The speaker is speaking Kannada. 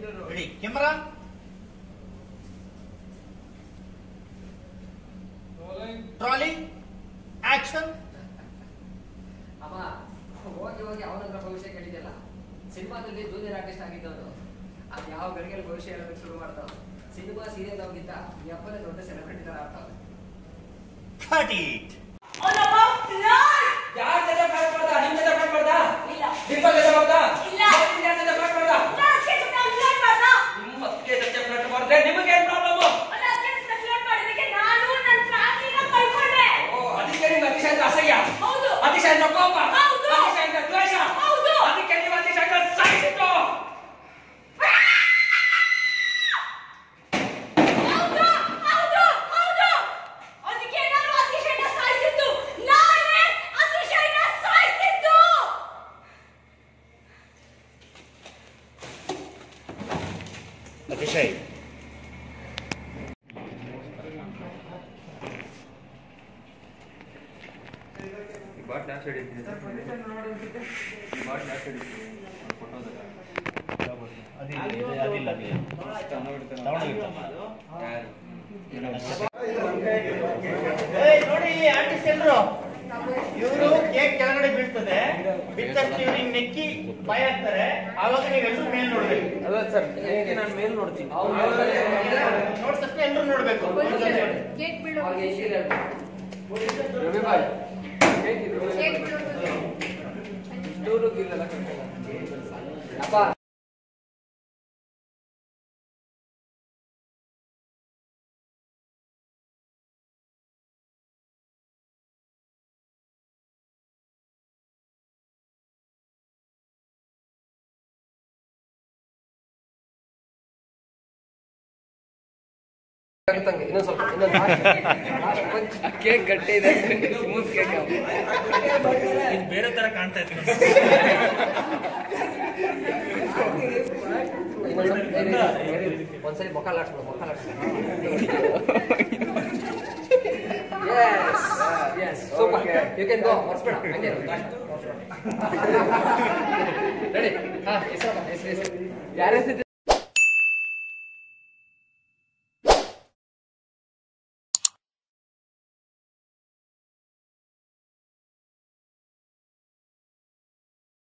ರೆಡಿ ಕ್ಯಾಮರಾ ಟ್ರಾಲಿ ಆಕ್ಷನ್ ಅಮ್ಮ ಹೋಗಿ ಹೋಗಿ ಅವನ ಹತ್ರ ಭವಿಷ್ಯ ಕೇಳಿದ್ಯಲ್ಲ ಸಿನಿಮಾದಲ್ಲಿ ಜೂನಿಯರ್ ಆರ್ಟಿಸ್ಟ್ ಆಗಿದ್ದವನು ಅದು ಯಾವ ಗಳಿಗೆಯಲ್ಲಿ ಭವಿಷ್ಯ ಹೇಳೋದಕ್ಕೆ ಶುರು ಮಾಡ್ತಾವ ಸಿನಿಮಾ ಸೀರಿಯಲ್ ಅವ್ರಿಗಿಂತ ಈ ಅಪ್ಪನೇ ದೊಡ್ಡ ಸೆಲೆಬ್ರಿಟಿ ತರ ಆಗ್ತಾವ ಕಟ್ ಇಟ್ ಯಾರ್ ಜೊತೆ fight ಮಾಡ್ದ? ನಿಮ್ ಜೊತೆ fight ಮಾಡ್ದ? ಇಲ್ಲ. ಡಿಂಪಲ್ ಜೊತೆ ಮಾಡ್ದ? ಇಲ್ಲ. ಮತ್ತಿನ್ ಯಾರ್ ಜೊತೆ fight ಮಾಡ್ದ? ನಿಮ್ಮ ಅತ್ತಿಗೆ ಜೊತೆ fight ಮಾಡ್ದೆ, ನಿಮಗೇನ್ problem? ಓ, ಅದಕ್ಕೆ ನಿಮ್ಗೆ ಅತಿಶಯದ ಅಸಹ್ಯ ಹೌದು. ಅತಿಶಯದ ಕೋಪ ಹೌದು. ಅತಿಶಯದ ದ್ವೇಷ ಹೌದು. ಅದಕ್ಕೆ ನೀವು ಅತಿಶಯದ ಸಾಯಿಸಿದ್ದು ಅತಿಶಯ್ ಅದಿಲ್ಲ ಇದು- ಅದಿಲ್ಲ ಅದಿಲ್ಲ ತಗೊಂಡೋಗಿರ್ತಾನೆ. ಏಯ್, ನೋಡಿ ಇಲ್ಲಿ ಆರ್ಟಿಸ್ಟ್ ಎಲ್ರು ಇವರು ಕೇಕ್ ಕೆಳಗಡೆ ಬೀಳ್ತದೆ ಬಿದ್ದಷ್ಟು ಇವ್ರು ಹಿಂಗ್ ನೆಕ್ಕಿ ಬಾಯ್ ಹಾಕ್ತಾರೆ ಆವಾಗ ನೀವೆಲ್ಲರೂ ಮೇಲ್ ನೋಡ್ಬೇಕು ನಾನು ಮೇಲ್ ನೋಡ್ತೀನಿ ನೋಡ್ ತಕ್ಷಣ ಎಲ್ರು ನೋಡ್ಬೇಕು ಅವ್ರಿಗೆ ಇಷ್ಟ ರವಿ ಬಾಯ್ ಅಪ್ಪ ಇನ್ನೊಂದ್ ಸ್ವಲ್ಪ ಇನ್ನೊಂದು ಕೇಕ್ ಗಟ್ಟಿ ಇದೆ ಸ್ಮೂತ್ ಕೇಕ್ ಬೇರೆ ತರ ಕಾಣ್ತಾ ಇತ್ತು ಒಂದ್ಸರಿ ಮೊಕ್ಕ ಲಾಡ್ಸ್ಬಿಡು ಮೊಕ್ಕ ಲಾಡ್ಸ್ಬಿಡು yes super you can go ಹೊರ್ಸ್ಬೇಡ ಹಂಗೆ ರೆಡಿ ಹಾ ಹೆಸರು ಹೆಸರು ಹೆಸರು ಯಾರ ಹೆಸರು